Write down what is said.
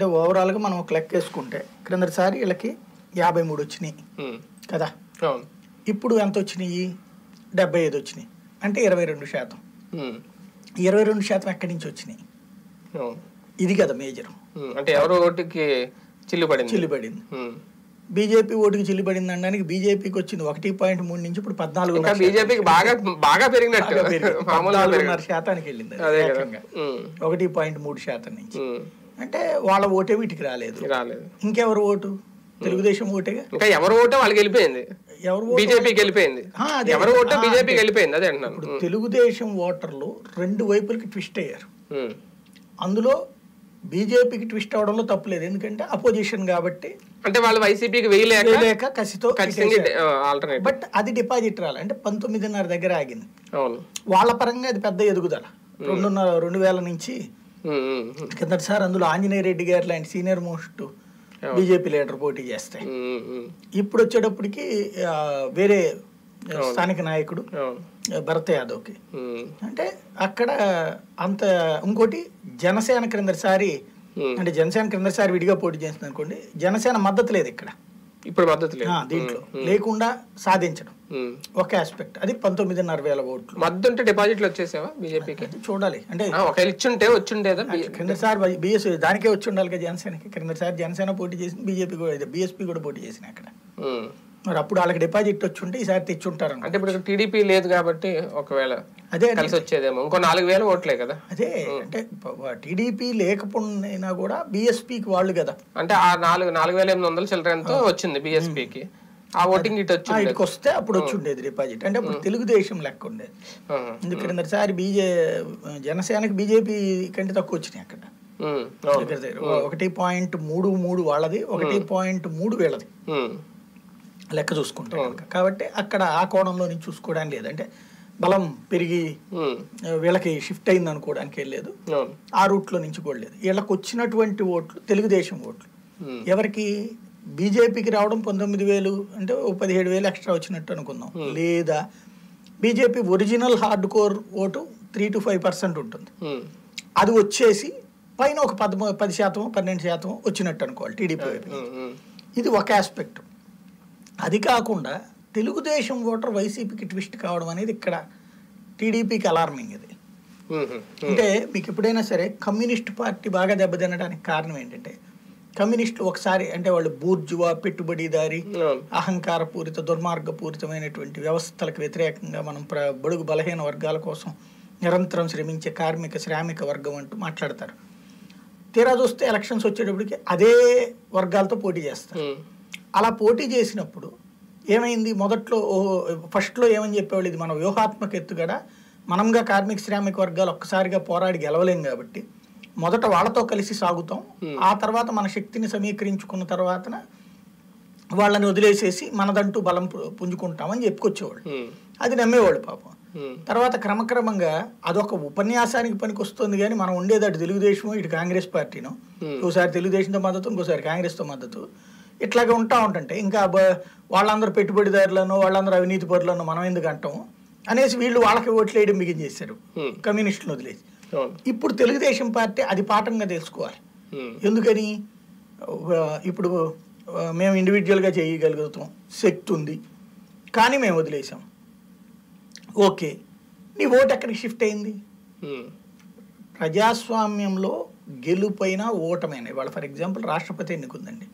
అంటే ఓవరాల్గా మనం ఒక లెక్క వేసుకుంటే క్రిందటిసారి వీళ్ళకి యాభై మూడు వచ్చినాయి ఉమ్. కదా అవును ఇప్పుడు ఎంత వచ్చినాయి డెబ్బై ఐదు వచ్చినాయి అంటే ఇరవై రెండు శాతం ఉమ్. ఇరవై రెండు శాతం ఎక్కడి నుంచి వచ్చినాయి అవును ఇది కదా మేజర్ ఉమ్. అంటే ఎవరో ఓటుకి చిల్లు పడింది చిల్లుబడింది ఉమ్. బీజేపీ ఓటుకి చిల్లుబడింది అనడానికి బీజేపీకి వచ్చింది ఒకటి పాయింట్ మూడు నుంచి ఇప్పుడు పద్నాలుగు ఇంకా బీజేపీకి బాగా బాగా పెరిగినట్టు మామూలుగా పద్నాలుగున్నర పెరిగినట్టు. శాతానికి వెళ్ళింది అదే కదా ఏకంగా. ఉమ్. ఒకటి పాయింట్ మూడు శాతం నుంచి ఉమ్. అంటే వాళ్ళ ఓటే వీటికి రాలేదు రాలేదు ఇంకెవరు ఓటు తెలుగుదేశం ఓటేగా ఇంకా ఎవరు ఓటో వాళ్ళకి వెళ్ళిపోయింది ఎవరు ఓటు? బీజేపీకి వెళ్ళిపోయింది ఆ, అదే. ఎవరు ఓటో ఆ, బీజేపీకి అదే. వెళ్ళిపోయింది అదే అంటున్నాను ఇప్పుడు తెలుగుదేశం ఓటర్లు రెండు వైపులకి ట్విస్ట్ అయ్యారు ఉమ్. అందులో బీజేపీకి ట్విస్ట్ అవడంలో తప్పులేదు ఎందుకంటే అపోజిషన్ కాబట్టి అంటే వాళ్ళు వైసీపీకి వేయలేక లేక కసితో ఖచ్చితంగా ఆల్టర్నేట్ బట్ అది డిపాజిట్ రాలి అంటే పంతొమ్మిదిన్నర దగ్గర ఆగింది అవును వాళ్ళ పరంగా అది పెద్ద ఎదుగుదల రెండున్నర రెండు వేల నుంచి ఉమ్, ఉమ్, ఉమ్. కిందటిసారి అందులో ఆంజనేయ రెడ్డి గారు లాంటి సీనియర్ మోస్ట్ బీజేపీ లీడర్ పోటీ చేస్తాయి ఉమ్, ఉమ్, ఇప్పుడు వచ్చేటప్పటికి ఆ, వేరే స్థానిక నాయకుడు అవును ఆ, భరత్ యాదవ్కి ఉమ్, అంటే అక్కడ అంత ఇంకోటి జనసేన క్రిందసారి ఉమ్. అంటే జనసేన క్రిందసారి విడిగా పోటీ చేస్తుంది అనుకోండి జనసేన మద్దతు లేదు ఇక్కడ ఇప్పుడు మద్దతు లేదు ఆ, దీంట్లో లేకుండా సాధించడం ఉమ్. ఒక ఆస్పెక్ట్ అది పంతొమ్మిదిన్నర వేల ఓట్లు మద్దతు ఉంటే డిపాజిట్లు వచ్చేసావా బీజేపీకి అది చూడాలి అంటే ఆ, ఒకవేళ ఇచ్చుంటే వచ్చుండేదా బీ- క్రిందసారి బిఎస్ దానికే వచ్చి ఉండాలి కదా జనసేనకి క్రిందసారి జనసేన పోటీ చేసింది బీజేపీ కూడా బీఎస్పీ కూడా పోటీ చేసిన అక్కడ ఉమ్. మరి అప్పుడు వాళ్ళకి డిపాజిట్ వచ్చి ఉంటే ఈసారి తెచ్చి ఉంటారు అంటే ఇప్పుడు టీడీపీ లేదు కాబట్టి ఒకవేళ అదే కలిసి వచ్చేదేమో ఇంకో నాలుగు వేలు ఓట్లే కదా అదే అంటే టీడీపీ లేకపోయినా కూడా బీఎస్పీకి వాళ్ళు కదా అంటే ఆ నాలుగు నాలుగు వేల ఎనిమిది వందల చిల్లరంతో వచ్చింది బీఎస్పీకి ఆ ఓటింగ్ ఇటు ఆ, వచ్చింది ఇటుకు వస్తే అప్పుడు వచ్చి ఉండేది డిపాజిట్ అంటే అప్పుడు తెలుగుదేశం లెక్క ఉండేది ఆహా. క్రిందసారి బీజే జనసేనకి బీజేపీ కంటే తక్కువ వచ్చినాయి అక్కడ ఉమ్, అవును దగ్గర దగ్గర ఒకటి పాయింట్ మూడు మూడు వాళ్ళది ఒకటి పాయింట్ మూడు వీళ్ళది ఉమ్, లెక్క చూసుకుంటే కనుక కాబట్టి అక్కడ ఆ కోణంలో నుంచి చూసుకోవడానికి లేదు అంటే బలం పెరిగి ఉమ్, ఆ, వీళ్ళకి షిఫ్ట్ అయింది అనుకోవడానికి ఏం లేదు అవును ఆ రూట్లో నుంచి కూడా లేదు వీళ్ళకి వచ్చినటువంటి ఓట్లు తెలుగుదేశం ఓట్లు ఉమ్, ఎవరికి బీజేపీకి రావడం పంతొమ్మిది వేలు అంటే ఓ పదిహేడు వేలు ఎక్స్ట్రా వచ్చినట్టు అనుకుందాం లేదా BJP original hard core vote three to five percent ఉంటుంది ఉమ్, అది వచ్చేసి పైన ఒక పదమూ పది శాతం పన్నెండు శాతం వచ్చినట్టు అనుకోవాలి టీడీపీ వైపు ఉమ్, ఉమ్, ఇది ఒక ఆస్పెక్ట్ అది కాకుండా తెలుగుదేశం ఓటర్ వైసీపీకి ట్విస్ట్ కావడం అనేది ఇక్కడ టీడీపీకి అలార్మింగ్ ఇది ఉమ్, ఉమ్, అంటే మీకు ఎప్పుడైనా సరే కమ్యూనిస్ట్ పార్టీ బాగా దెబ్బతినడానికి కారణం ఏంటంటే కమ్యూనిస్టులు ఒకసారి అంటే వాళ్ళు బూర్జువా పెట్టుబడిదారి అవును అహంకారపూరిత దుర్మార్గపూరితమైనటువంటి వ్యవస్థలకు వ్యతిరేకంగా మనం ప్ర బడుగు బలహీన వర్గాల కోసం నిరంతరం శ్రమించే కార్మిక శ్రామిక వర్గం అంటూ మాట్లాడతారు తీరా చూస్తే ఎలక్షన్స్ వచ్చేటప్పటికి అదే వర్గాలతో పోటీ చేస్తారు ఉమ్, అలా పోటీ చేసినప్పుడు ఏమైంది మొదట్లో ఓ ఫస్ట్లో ఏమని చెప్పేవాళ్ళు ఇది మన వ్యూహాత్మక ఎత్తుగడ మనంగా కార్మిక శ్రామిక వర్గాలు ఒక్కసారిగా పోరాడి గెలవలేం కాబట్టి మొదట వాళ్ళతో కలిసి సాగుతాం ఆ తర్వాత మన శక్తిని సమీకరించుకున్న తర్వాతన వాళ్ళని వదిలేసేసి మనదంటూ బలం పు- పుంజుకుంటామని చెప్పుకొచ్చేవాళ్ళు ఉమ్, అది నమ్మేవాళ్ళు పాపం ఉమ్, తర్వాత క్రమక్రమంగా అదొక ఉపన్యాసానికి పనికి వస్తుంది కానీ మనం ఉండేది అటు తెలుగుదేశం ఇటు కాంగ్రెస్ పార్టీను Hmm. ఒకసారి తెలుగుదేశంతో మద్దతు ఇంకోసారి కాంగ్రెస్తో మద్దతు ఇట్లాగే ఉంటా ఉంటుంటే ఇంకా బ- వాళ్ళందరూ పెట్టుబడిదారులను వాళ్ళందరూ అవినీతి పరులను మనం ఎందుకు అంటాం అనేసి వీళ్ళు వాళ్ళకి ఓట్లు వేయడం బిగించేశారు Hmm. కమ్యూనిస్టులను వదిలేసి అవును ఇప్పుడు తెలుగుదేశం పార్టీ అది పాఠంగా తెలుసుకోవాలి ఉమ్, ఎందుకని ఆ, ఇప్పుడు ఆ, మేము ఇండివిజువల్గా చేయగలుగుతాం శక్తి ఉంది కానీ మేము వదిలేసాం ఓకే నీ ఓటు ఎక్కడికి షిఫ్ట్ అయింది ఉమ్, ప్రజాస్వామ్యంలో గెలుపైన ఓటమైన ఇవాళ ఫర్ ఎగ్జాంపుల్ రాష్ట్రపతి ఎన్నిక ఉందండి